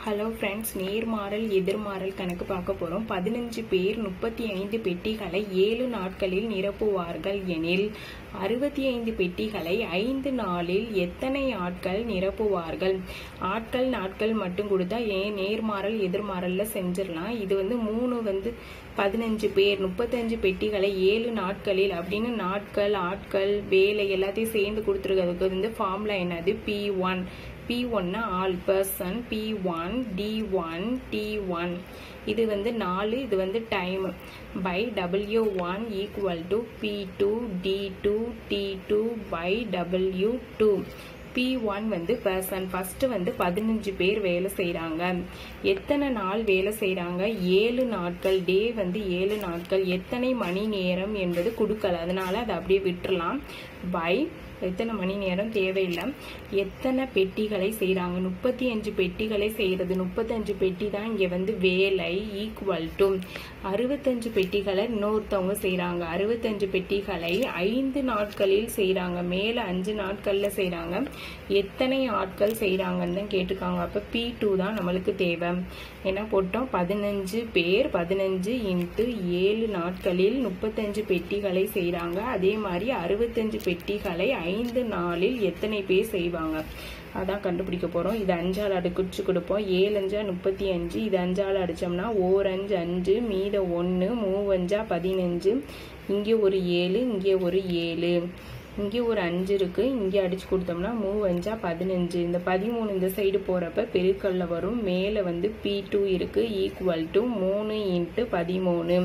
hello friends நேர்மாறல் எதிர்மாறல் கணக்கு பார்க்க போகிறோம் பதினஞ்சு பேர் முப்பத்தி ஐந்து பெட்டிகளை ஏழு நாட்களில் நிரப்புவார்கள் எனில் அறுபத்தி ஐந்து பெட்டிகளை ஐந்து நாளில் எத்தனை ஆட்கள் நிரப்புவார்கள் ஆட்கள் நாட்கள் மட்டும் கொடுத்தா ஏன் நேர்மாறல் எதிர்மாறல்ல செஞ்சிடலாம் இது வந்து மூணு வந்து பதினஞ்சு பேர் முப்பத்தஞ்சு பெட்டிகளை ஏழு நாட்களில் அப்படின்னு நாட்கள் ஆட்கள் வேலை எல்லாத்தையும் சேர்ந்து கொடுத்துருக்கிறதுக்கு வந்து ஃபார்முலா என்னது பி ஒன் பி ஒன்னா all person P one T one T one இது வந்து நாலு இது வந்து time by W one equal to P two T two T two by W two P one வந்து பர்சன் ஃபர்ஸ்ட் வந்து பதினஞ்சு பேர் வேலை செய்கிறாங்க எத்தனை நாள் வேலை செய்கிறாங்க ஏழு நாட்கள் டே வந்து ஏழு நாட்கள் எத்தனை மணி நேரம் என்பது கொடுக்கல அதனால அதை அப்படியே விட்டுறலாம் பை எத்தனை மணி நேரம் தேவையில்லை எத்தனை பெட்டிகளை செய்கிறாங்க முப்பத்தி அஞ்சு பெட்டிகளை செய்கிறது முப்பத்தஞ்சு பெட்டி தான் இங்கே வந்து வேலை ஈக்குவல் டு அறுபத்தஞ்சு பெட்டிகளை இன்னொருத்தவங்க செய்கிறாங்க அறுபத்தஞ்சு பெட்டிகளை ஐந்து நாட்களில் செய்கிறாங்க மேலே அஞ்சு நாட்களில் செய்கிறாங்க எத்தனை ஆட்கள் செய்கிறாங்கன்னு தான் கேட்டிருக்காங்க அப்போ பி டூ தான் நம்மளுக்கு தேவை என்ன போட்டோம் பதினஞ்சு பேர் பதினஞ்சு இன்ட்டு ஏழு நாட்களில் முப்பத்தஞ்சு பெட்டிகளை செய்கிறாங்க அதே மாதிரி அறுபத்தஞ்சு பெட்டிகளை ஐந்து நாளில் எத்தனை பேர் செய்வாங்க அதான் கண்டுபிடிக்க போகிறோம் இது அஞ்சால் அடுக்குச்சு கொடுப்போம் ஏழு அஞ்சா முப்பத்தி அஞ்சு இது அஞ்சால் அடித்தோம்னா ஓர் அஞ்சு அஞ்சு மீத ஒன்று மூவஞ்சா பதினஞ்சு இங்கே ஒரு ஏழு இங்கே ஒரு ஏழு இங்கே ஒரு அஞ்சு இருக்குது இங்கே அடித்து கொடுத்தோம்னா மூவஞ்சா பதினஞ்சு இந்த பதிமூணு இந்த சைடு போகிறப்ப பெருக்கல்ல வரும் மேலே வந்து பி டூ இருக்குது ஈக்குவல் டு மூணு இன்ட்டு பதிமூணு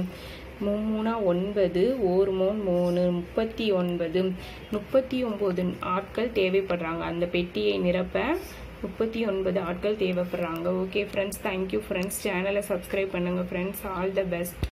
மூணா ஒன்பது ஒரு மூணு மூணு முப்பத்தி ஒன்பது முப்பத்தி ஒம்பது ஆட்கள் தேவைப்படுறாங்க அந்த பெட்டியை நிரப்ப முப்பத்தி ஒன்பது ஆட்கள் தேவைப்படுறாங்க ஓகே ஃப்ரெண்ட்ஸ் தேங்க்யூ ஃப்ரெண்ட்ஸ் சேனலை சப்ஸ்கிரைப் பண்ணுங்கள் ஃப்ரெண்ட்ஸ் ஆல் த பெஸ்ட்